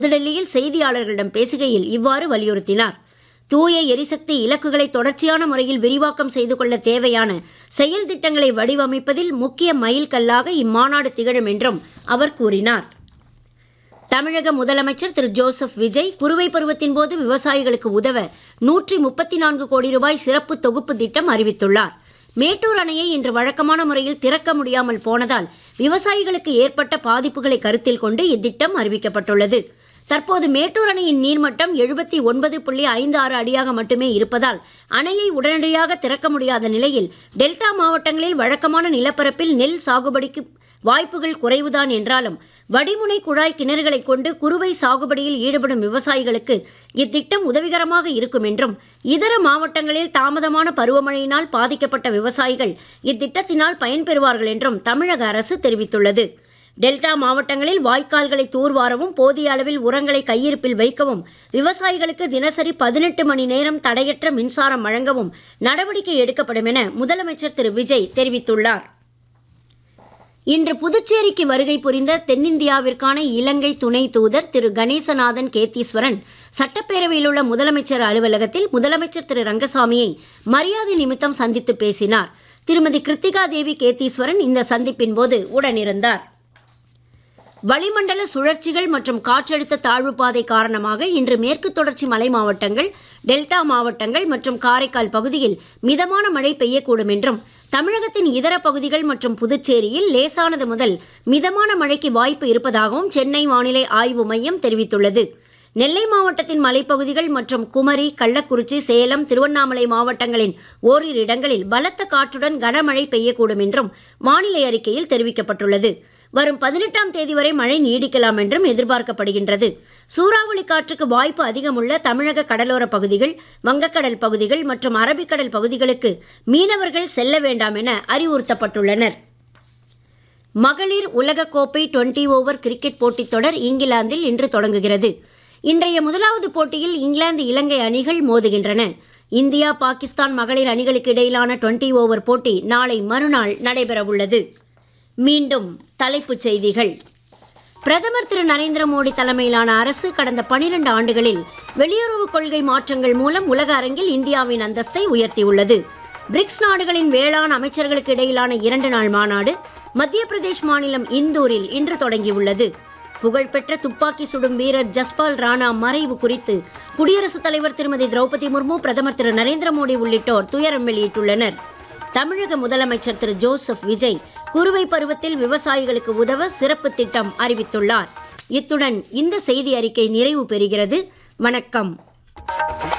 புதுடெல்லியில் செய்தியாளர்களிடம் பேசுகையில் இவ்வாறு வலியுறுத்தினார் தூய எரிசக்தி இலக்குகளை தொடர்ச்சியான முறையில் விரிவாக்கம் செய்து கொள்ள தேவையான செயல் திட்டங்களை வடிவமைப்பதில் முக்கிய மைல்கல்லாக இம்மாநாடு திகழும் என்றும் அவர் கூறினார் தமிழக முதலமைச்சர் திரு ஜோசப் விஜய் குறுவை பருவத்தின் போது விவசாயிகளுக்கு உதவ நூற்றி முப்பத்தி நான்கு கோடி ரூபாய் சிறப்பு தொகுப்பு திட்டம் அறிவித்துள்ளார் மேட்டூர் அணையை இன்று வழக்கமான முறையில் திறக்க முடியாமல் போனதால் விவசாயிகளுக்கு ஏற்பட்ட பாதிப்புகளை கருத்தில் கொண்டு இத்திட்டம் அறிவிக்கப்பட்டுள்ளது தற்போது மேட்டூர் அணையின் நீர்மட்டம் எழுபத்தி ஒன்பது புள்ளி ஐந்து ஆறு அடியாக மட்டுமே இருப்பதால் அணையை உடனடியாக திறக்க முடியாத நிலையில் டெல்டா மாவட்டங்களில் வழக்கமான நிலப்பரப்பில் நெல் சாகுபடிக்கு வாய்ப்புகள் குறைவுதான் என்றாலும் வடிமுனை குழாய் கிணறுகளை கொண்டு குறுவை சாகுபடியில் ஈடுபடும் விவசாயிகளுக்கு இத்திட்டம் உதவிகரமாக இருக்கும் என்றும் இதர மாவட்டங்களில் தாமதமான பருவமழையினால் பாதிக்கப்பட்ட விவசாயிகள் இத்திட்டத்தினால் பயன்பெறுவார்கள் என்றும் தமிழக அரசு தெரிவித்துள்ளது டெல்டா மாவட்டங்களில் வாய்க்கால்களை தூர்வாரவும் போதிய அளவில் உரங்களை கையிருப்பில் வைக்கவும் விவசாயிகளுக்கு தினசரி பதினெட்டு மணி நேரம் தடையற்ற மின்சாரம் வழங்கவும் நடவடிக்கை எடுக்கப்படும் என முதலமைச்சர் திரு விஜய் தெரிவித்துள்ளார் இன்று புதுச்சேரிக்கு வருகை புரிந்த தென்னிந்தியாவிற்கான இலங்கை துணை தூதர் திரு கணேசநாதன் கேத்தீஸ்வரன் சட்டப்பேரவையில் உள்ள முதலமைச்சர் அலுவலகத்தில் முதலமைச்சர் திரு ரங்கசாமியை மரியாதை நிமித்தம் சந்தித்து பேசினார் திருமதி கிருத்திகா தேவி கேத்தீஸ்வரன் இந்த சந்திப்பின் போது உடனிருந்தார் வளிமண்டல சுழற்சிகள் மற்றும் காற்றழுத்த தாழ்வு பாதை காரணமாக இன்று மேற்கு தொடர்ச்சி மலை மாவட்டங்கள் டெல்டா மாவட்டங்கள் மற்றும் காரைக்கால் பகுதியில் மிதமான மழை பெய்யக்கூடும் என்றும் தமிழகத்தின் இதர பகுதிகள் மற்றும் புதுச்சேரியில் லேசானது முதல் மிதமான மழைக்கு வாய்ப்பு இருப்பதாகவும் சென்னை வானிலை ஆய்வு மையம் தெரிவித்துள்ளது நெல்லை மாவட்டத்தின் மலைப்பகுதிகள் மற்றும் குமரி கள்ளக்குறிச்சி சேலம் திருவண்ணாமலை மாவட்டங்களின் ஓரிரு இடங்களில் பலத்த காற்றுடன் கனமழை பெய்யக்கூடும் என்றும் வானிலை அறிக்கையில் தெரிவிக்கப்பட்டுள்ளது வரும் பதினெட்டாம் தேதி வரை மழை நீடிக்கலாம் என்றும் எதிர்பார்க்கப்படுகின்றது சூறாவளி காற்றுக்கு வாய்ப்பு அதிகமுள்ள தமிழக கடலோர பகுதிகள் வங்கக்கடல் பகுதிகள் மற்றும் அரபிக்கடல் பகுதிகளுக்கு மீனவர்கள் செல்ல வேண்டாம் என அறிவுறுத்தப்பட்டுள்ளனர் மகளிர் உலகக்கோப்பை டுவெண்டி ஓவர் கிரிக்கெட் போட்டித் தொடர் இங்கிலாந்தில் இன்று தொடங்குகிறது இன்றைய முதலாவது போட்டியில் இங்கிலாந்து இலங்கை அணிகள் மோதுகின்றன இந்தியா பாகிஸ்தான் மகளிர் அணிகளுக்கு இடையிலான டுவெண்டி ஓவர் போட்டி நாளை மறுநாள் நடைபெறவுள்ளது மீண்டும் தலைப்புச் செய்திகள் பிரதமர் திரு நரேந்திர மோடி தலைமையிலான அரசு கடந்த பனிரெண்டு ஆண்டுகளில் வெளியுறவு கொள்கை மாற்றங்கள் மூலம் உலக அரங்கில் இந்தியாவின் அந்தஸ்தை உயர்த்தியுள்ளது பிரிக்ஸ் நாடுகளின் வேளாண் அமைச்சர்களுக்கு இடையிலான இரண்டு நாள் மாநாடு மத்திய பிரதேஷ் மாநிலம் இந்தூரில் இன்று தொடங்கியுள்ளது புகழ்பெற்ற துப்பாக்கி சுடும் வீரர் ஜஸ்பால் ராணா மறைவு குறித்து குடியரசுத் தலைவர் திருமதி திரௌபதி முர்மு பிரதமர் திரு நரேந்திர மோடி உள்ளிட்டோர் துயரம் வெளியிட்டுள்ளனர் தமிழக முதலமைச்சர் திரு ஜோசப் விஜய் குறுவை பருவத்தில் விவசாயிகளுக்கு உதவ சிறப்பு திட்டம் அறிவித்துள்ளார் இத்துடன் இந்த செய்தி அறிக்கை நிறைவு பெறுகிறது வணக்கம்